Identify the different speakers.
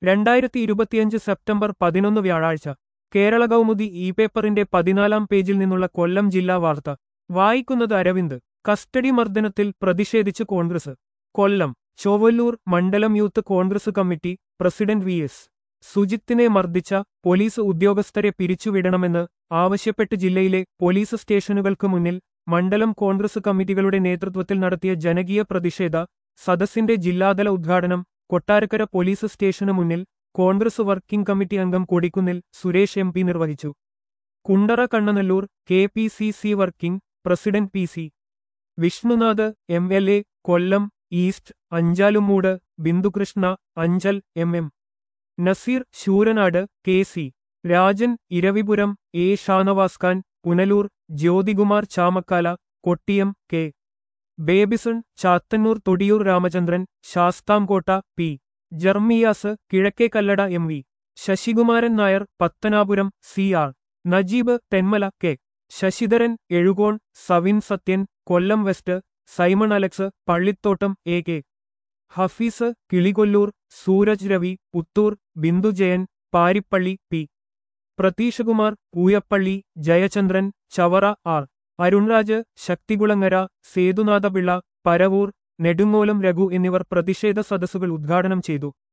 Speaker 1: രണ്ടായിരത്തി ഇരുപത്തിയഞ്ച് സെപ്റ്റംബർ പതിനൊന്ന് വ്യാഴാഴ്ച കേരള കൗമുദി ഇ പേപ്പറിന്റെ പതിനാലാം പേജിൽ നിന്നുള്ള കൊല്ലം ജില്ലാ വാർത്ത വായിക്കുന്നത് അരവിന്ദ് കസ്റ്റഡി മർദ്ദനത്തിൽ പ്രതിഷേധിച്ച് കോൺഗ്രസ് കൊല്ലം ചൊവ്വല്ലൂർ മണ്ഡലം youth Congress committee president V S സുജിത്തിനെ മർദ്ദിച്ച പോലീസ് ഉദ്യോഗസ്ഥരെ പിരിച്ചുവിടണമെന്ന് ആവശ്യപ്പെട്ട് ജില്ലയിലെ പോലീസ് സ്റ്റേഷനുകൾക്ക് മുന്നിൽ മണ്ഡലം കോൺഗ്രസ് കമ്മിറ്റികളുടെ നേതൃത്വത്തിൽ നടത്തിയ ജനകീയ പ്രതിഷേധ സദസ്സിന്റെ ജില്ലാതല ഉദ്ഘാടനം കൊട്ടാരക്കര പോലീസ് സ്റ്റേഷനു മുന്നിൽ കോൺഗ്രസ് വർക്കിംഗ് കമ്മിറ്റി അംഗം കൊടിക്കുന്നിൽ സുരേഷ് എം പി നിർവഹിച്ചു Kundara Kannanallur K P C C working president P C Vishnunath M L A Kollam East Anchalumoodu Bindukrishna Anchal M M Naseer Sooranad K C Rajan Eravipuram A Shanavas Khan Punalur Jyothikumar Chamakkala Kottiyam K Babyson Chathannoor Thodiyoor Ramachandran Sasthamkotta P Jermias Kizhakke Kallada M V Sasikumaran Nair Pathanapuram C R Najeeb Thenmala K Sasidharan Ezhukone Savin Sathyan Kollam West Simon Alex Pallithottam A K Hafiz Kilikollur Sooraj Ravi Puthur Bindu Jayan Paripally P Pratheeshkumar Pooyappally Jayachandran Chavara R Arunraj Sakthikulangara Sethunathapillai Paravur Nedungolam Raghu എന്നിവർ പ്രതിഷേധ സദസ്സുകൾ ഉദ്ഘാടനം ചെയ്തു